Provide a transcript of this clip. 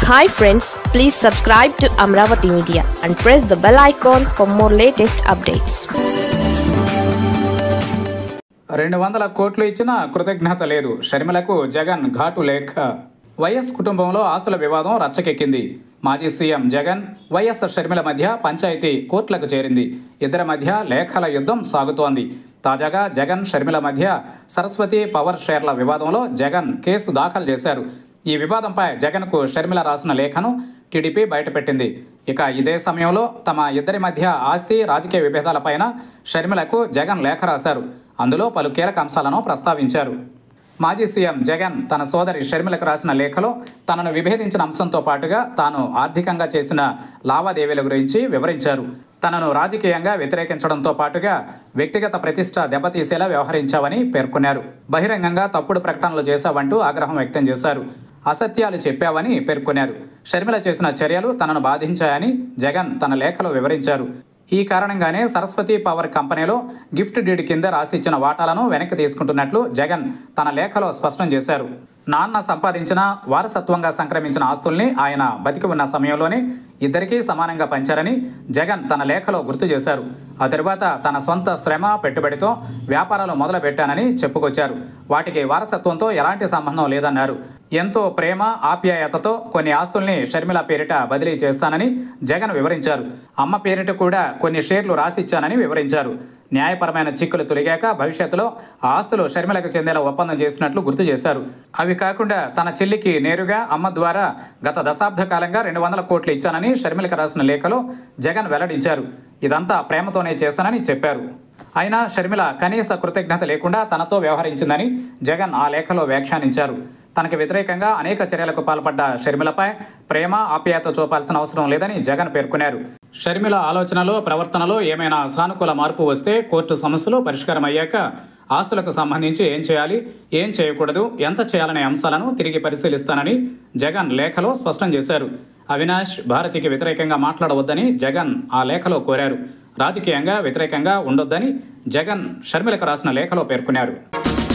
hi friends please subscribe to Amaravati media and press the bell icon for more latest updates రెండు వందల కోట్లు ఇచ్చినా కృతజ్ఞత లేదు షర్మిలకు జగన్ ఘాటు లేఖ వైఎస్ కుటుంబంలో ఆస్తుల వివాదం రచ్చకెక్కింది మాజీ సీఎం జగన్ వైఎస్ షర్మిల మధ్య పంచాయతీ కోర్టులకు చేరింది ఇద్దరి మధ్య లేఖల యుద్ధం సాగుతోంది తాజాగా జగన్ షర్మిల మధ్య సరస్వతి పవర్ షేర్ల వివాదంలో జగన్ కేసు దాఖలు చేశారు ఈ వివాదంపై జగన్కు షర్మిల రాసిన లేఖను టీడీపీ బయటపెట్టింది ఇక ఇదే సమయంలో తమ ఇద్దరి మధ్య ఆస్తి రాజకీయ విభేదాలపైన షర్మిలకు జగన్ లేఖ రాశారు అందులో పలు కీలక అంశాలను ప్రస్తావించారు మాజీ సీఎం జగన్ తన సోదరి షర్మిలకు రాసిన లేఖలో తనను విభేదించిన అంశంతో పాటుగా తాను ఆర్థికంగా చేసిన లావాదేవీల గురించి వివరించారు తనను రాజకీయంగా వ్యతిరేకించడంతో పాటుగా వ్యక్తిగత ప్రతిష్ట దెబ్బతీసేలా వ్యవహరించావని పేర్కొన్నారు బహిరంగంగా తప్పుడు ప్రకటనలు చేశావంటూ ఆగ్రహం వ్యక్తం చేశారు అసత్యాలు చెప్పావని పేర్కొన్నారు షర్మిల చేసిన చర్యలు తనను బాధించాయని జగన్ తన లేఖలో వివరించారు ఈ కారణంగానే సరస్వతి పవర్ కంపెనీలో గిఫ్ట్ డీడ్ కింద రాసిచ్చిన వాటాలను వెనక్కి తీసుకుంటున్నట్లు జగన్ తన లేఖలో స్పష్టం చేశారు నాన్న సంపాదించిన వారసత్వంగా సంక్రమించిన ఆస్తుల్ని ఆయన బతికి ఉన్న సమయంలోనే ఇద్దరికీ సమానంగా పంచారని జగన్ తన లేఖలో గుర్తు చేశారు ఆ తరువాత తన సొంత శ్రమ పెట్టుబడితో వ్యాపారాలు మొదలుపెట్టానని చెప్పుకొచ్చారు వాటికి వారసత్వంతో ఎలాంటి సంబంధం లేదన్నారు ఎంతో ప్రేమ ఆప్యాయతతో కొన్ని ఆస్తుల్ని షర్మిల పేరిట బదిలీ చేస్తానని జగన్ వివరించారు అమ్మ పేరిట కూడా కొన్ని షేర్లు రాసిచ్చానని వివరించారు న్యాయపరమైన చిక్కులు తొలగాక భవిష్యత్తులో ఆ ఆస్తులు షర్మిలకు చెందేలా ఒప్పందం చేసినట్లు గుర్తు చేశారు అవి కాకుండా తన చెల్లికి నేరుగా అమ్మ ద్వారా గత దశాబ్ద కాలంగా రెండు వందల కోట్లు ఇచ్చానని షర్మిలకు రాసిన లేఖలో జగన్ వెల్లడించారు ఇదంతా ప్రేమతోనే చేశానని చెప్పారు అయినా షర్మిల కనీస కృతజ్ఞత లేకుండా తనతో వ్యవహరించిందని జగన్ ఆ లేఖలో వ్యాఖ్యానించారు తనకు వ్యతిరేకంగా అనేక చర్యలకు పాల్పడ్డ షర్మిలపై ప్రేమ ఆప్యాయత చూపాల్సిన అవసరం లేదని జగన్ పేర్కొన్నారు షర్మిల ఆలోచనలో ప్రవర్తనలో ఏమైనా సానుకూల మార్పు వస్తే కోర్టు సమస్యలు పరిష్కారం అయ్యాక ఆస్తులకు సంబంధించి ఏం చేయాలి ఏం చేయకూడదు ఎంత చేయాలనే అంశాలను తిరిగి పరిశీలిస్తానని జగన్ లేఖలో స్పష్టం చేశారు అవినాష్ భారతికి వ్యతిరేకంగా మాట్లాడవద్దని జగన్ ఆ లేఖలో కోరారు రాజకీయంగా వ్యతిరేకంగా ఉండొద్దని జగన్ షర్మిలకు రాసిన లేఖలో పేర్కొన్నారు